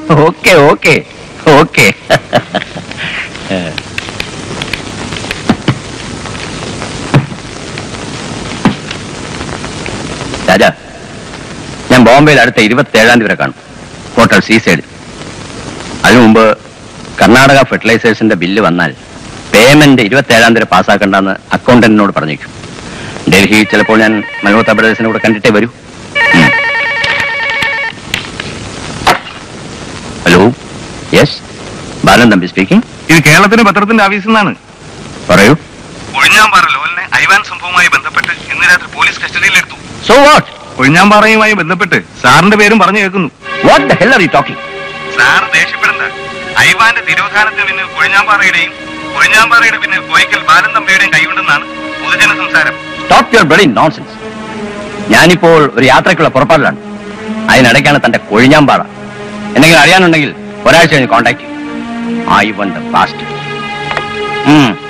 Okay okay okay രാജ ഞാൻ ബോംബെയിൽ അടുത്ത ഇരുപത്തി ഏഴാം തീയതി വരെ കാണും ഹോട്ടൽ സീസൈഡ് അതിനു മുമ്പ് കർണാടക ഫെർട്ടിലൈസേഴ്സിന്റെ ബില്ല് വന്നാൽ പേയ്മെന്റ് ഇരുപത്തി ഏഴാം തീയതി പാസ്സാക്കണ്ടെന്ന് അക്കൗണ്ടന്റിനോട് പറഞ്ഞേക്കും ഡൽഹി ചിലപ്പോൾ ഞാൻ മൽഹോത്ര ബ്രദേഴ്സിനെ കൂടെ കണ്ടിട്ടേ വരൂ ഉം. Hello yes Balan Thampi speaking ഇത് കേരളത്തിന്റെ പത്രത്തിന്റെ ഓഫീസിൽ നിന്നാണ് പറയൂ ഒഴിഞ്ഞാമ്പാറ ലോലിനെ ഐവാൻ സംഭവവുമായി ബന്ധപ്പെട്ട് ഇന്ന് രാത്രി പോലീസ് കസ്റ്റഡിയിലെടുത്തു സോ വാട്ട് ഒഴിഞ്ഞാമ്പാറയുമായി ബന്ധപ്പെട്ട് സാറിന്റെ പേരും പറഞ്ഞു കേൾക്കുന്നു what the hell are you talking sir ദേഷ്യപ്പെടണ്ട ഐവാന്റെ തിരോധാനത്തിന് പിന്നിൽ കൊഴിഞ്ഞാമ്പാറയുടെയും കൊഴിഞ്ഞാമ്പാറയുടെ പിന്നിൽ കോയിക്കൽ ബാലൻ തമ്പിയുടെയും കൈയുണ്ടെന്നാണ് പൊതുജന സംസാരം സ്റ്റോപ്പ് യുവർ ബ്ലഡി നോൺസെൻസ് ഞാനിപ്പോൾ ഒരു യാത്രയ്ക്കുള്ള പുറപ്പാടിലാണ് അതിനിടയ്ക്കാണ് തന്റെ കൊഴിഞ്ഞാമ്പാറ എന്തെങ്കിലും അറിയാനുണ്ടെങ്കിൽ ഒരാഴ്ച കഴിഞ്ഞ് contact I one the past